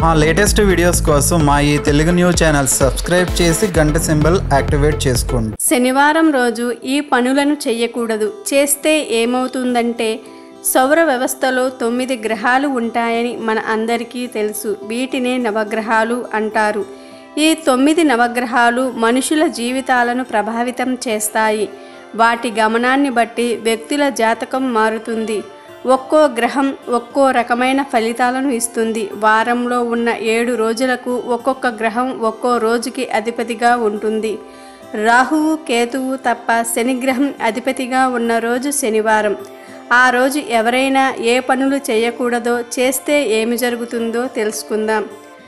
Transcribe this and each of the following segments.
మా latest videos కోసం మా ఈ తెలుగు న్యూస్ ఛానల్ సబ్స్క్రైబ్ చేసి గంట సింబల్ యాక్టివేట్ చేసుకోండి శనివారం రోజు ఈ పనులను చేయకూడదు చేస్తే ఏమవుతుందంటే సౌర వ్యవస్థలో తొమ్మిది గ్రహాలు ఉంటాయని మన అందరికీ తెలుసు వీటినే నవగ్రహాలు అంటారు ఈ తొమ్మిది నవగ్రహాలు మనుషుల జీవితాలను ప్రభావితం చేస్తాయి వాటి గమనాన్ని బట్టి వ్యక్తుల జాతకం మారుతుంది ఒక్కో గ్రహం ఒక్కో రకమైన ఫలితాలను ఇస్తుంది వారంలో ఉన్న ఏడు రోజులకు ఒక్కొక్క గ్రహం ఒక్కో రోజుకి అధిపతిగా ఉంటుంది రాహువు కేతువు తప్ప శనిగ్రహం అధిపతిగా ఉన్న రోజు శనివారం ఆ రోజు ఎవరైనా ఏ పనులు చేయకూడదో చేస్తే ఏమి జరుగుతుందో తెలుసుకుందాం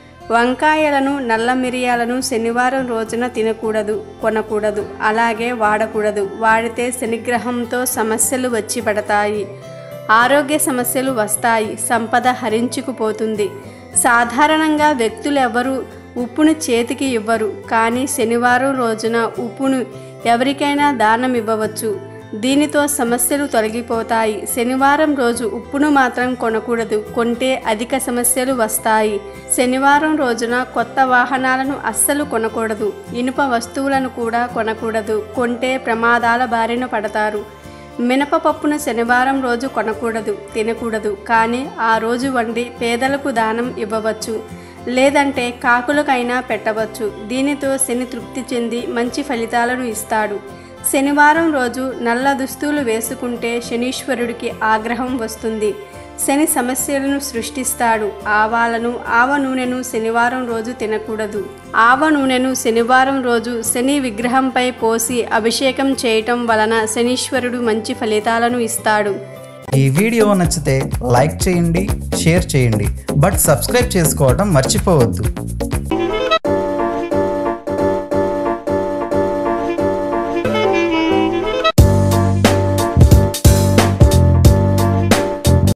వంకాయలను నల్ల మిరియాలను శనివారం రోజున తినకూడదు కొనకూడదు అలాగే వాడకూడదు వాడితే శనిగ్రహంతో సమస్యలు వచ్చి పడతాయి ఆరోగ్య సమస్యలు వస్తాయి సంపద హరించుకుపోతుంది సాధారణంగా వ్యక్తులు ఎవరు ఉప్పును చేతికి ఇవ్వరు కానీ శనివారం రోజున ఉప్పును ఎవరికైనా దానం ఇవ్వవచ్చు దీనితో సమస్యలు తొలగిపోతాయి శనివారం రోజు ఉప్పును మాత్రం కొనకూడదు కొంటే అధిక సమస్యలు వస్తాయి శనివారం రోజున కొత్త వాహనాలను అస్సలు కొనకూడదు ఇనుప వస్తువులను కూడా కొనకూడదు కొంటే ప్రమాదాల బారిన పడతారు మినపపప్పును శనివారం రోజు కొనకూడదు తినకూడదు కానీ ఆ రోజు వండి పేదలకు దానం ఇవ్వవచ్చు లేదంటే కాకులకైనా పెట్టవచ్చు దీనితో శని తృప్తి చెంది మంచి ఫలితాలను ఇస్తాడు శనివారం రోజు నల్ల దుస్తులు వేసుకుంటే శనీశ్వరుడికి ఆగ్రహం వస్తుంది శని సమస్యలను సృష్టిస్తాడు ఆవాలను ఆవ నూనెను శనివారం రోజు తినకూడదు ఆవ నూనెను శనివారం రోజు శని విగ్రహంపై పోసి అభిషేకం చేయటం వలన శనీశ్వరుడు మంచి ఫలితాలను ఇస్తాడు ఈ వీడియో నచ్చితే లైక్ చేయండి షేర్ చేయండి బట్ సబ్స్క్రైబ్ చేసుకోవడం మర్చిపోవద్దు